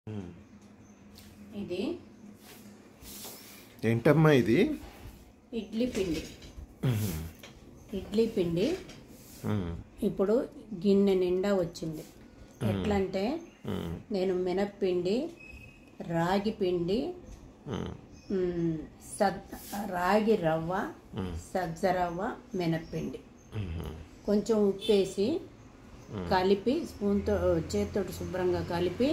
ఇది ఏంటమ్మా ఇది ఇడ్లీ పిండి ఇడ్లీ పిండి మ్మ్. ఇప్పుడు గిన్నె నిండా వచ్చింది ఎట్లా అంటే మ్మ్. నేను మినప్పిండి రాగి పిండి మ్మ్. మ్, సద్ రాగి రవ్వ సజ్జ రవ్వ మినప్పిండి మ్మ్. కొంచెం ఉప్పేసి కలిపి స్పూన్తో చేతితో శుభ్రంగా కలిపి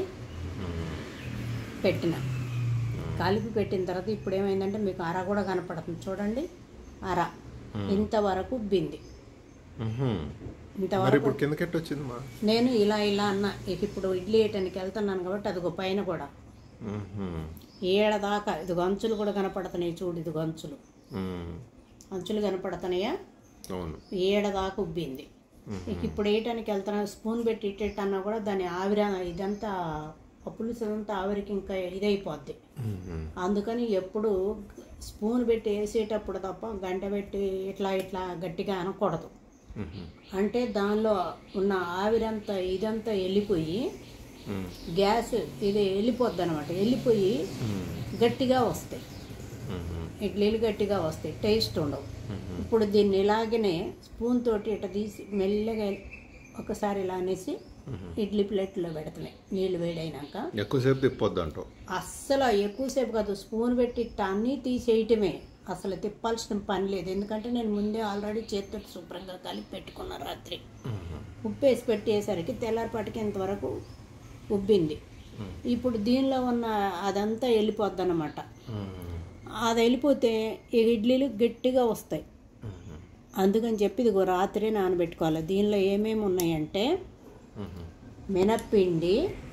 పెట్టిన కలిపి పెట్టిన తర్వాత ఇప్పుడు ఏమైందంటే మీకు అర కూడా కనపడుతుంది చూడండి అర ఇంతవరకు ఉబ్బింది మ్మ్. మరి ఇంతవరకు ఇప్పుడు కిందకెట్టు వచ్చిందమ్మా నేను ఇలా ఇలా అన్న ఇక ఇప్పుడు ఇడ్లీ వేయటానికి వెళ్తున్నాను కాబట్టి అదిగో పైన కూడా మ్మ్. ఏడ దాకా ఇదిగో అంచులు కూడా కనపడుతున్నాయి చూడు ఇదిగో అంచులు మ్మ్. అంచులు కనపడుతున్నాయా అవును ఏడ దాకా ఉబ్బింది ఇక ఇప్పుడు వేయటానికి వెళ్తున్నా స్పూన్ పెట్టి ఇట్టేటన్నా కూడా దాని ఆవిరి ఇదంతా ఆ పులుసు అంతా ఆవిరికి ఇంకా ఇదైపోద్ది మ్మ్. అందుకని ఎప్పుడు స్పూన్ పెట్టి వేసేటప్పుడు తప్ప గంట పెట్టి ఇట్లా ఇట్లా గట్టిగా అనకూడదు మ్మ్. అంటే దానిలో ఉన్న ఆవిరంతా ఇదంతా వెళ్ళిపోయి మ్మ్. గ్యాస్ ఇది వెళ్ళిపోద్ది అనమాట వెళ్ళిపోయి గట్టిగా వస్తాయి మ్మ్. ఇడ్లీలు గట్టిగా వస్తాయి టేస్ట్ ఉండవు ఇప్పుడు దీన్ని ఇలాగనే స్పూన్ తోటి ఇట్లా తీసి మెల్లగా ఒకసారి ఇలా అనేసి ఇడ్లీ ప్లేట్లో పెడుతున్నాయి నీళ్ళు వేడైనాక ఎక్కువసేపు తిప్పొద్దు అంటావు అస్సలు ఎక్కువసేపు కాదు స్పూన్ పెట్టి ఇట్ట అన్నీ తీసేయటమే అసలు తిప్పాల్సిన పని లేదు ఎందుకంటే నేను ముందే ఆల్రెడీ చేతితో శుభ్రంగా కలిపి పెట్టుకున్న రాత్రి ఉప్పేసి పెట్టేసరికి తెల్లారిపాటికి ఇంతవరకు ఉబ్బింది ఇప్పుడు దీనిలో ఉన్న అదంతా వెళ్ళిపోద్ది అనమాట అది వెళ్ళిపోతే ఈ ఇడ్లీలు గట్టిగా వస్తాయి అందుకని చెప్పి ఇదిగో రాత్రి నానబెట్టుకోవాలి దీనిలో ఏమేమి ఉన్నాయంటే మినప్పిండి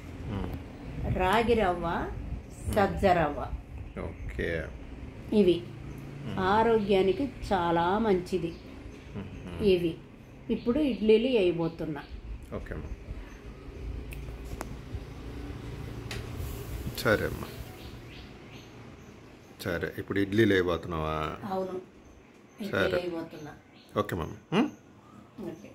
రాగి రవ్వ సజ్జ రవ్వ ఓకే ఇవి ఆరోగ్యానికి చాలా మంచిది ఇవి ఇప్పుడు ఇడ్లీలు వేయబోతున్నా ఓకే అమ్మా సరే అమ్మా సరే ఇప్పుడు ఇడ్లీ లేకపోతున్నావా అవును ఇడ్లీ సరే. వేయబోతున్నా ఓకే మమ్మ ఓకే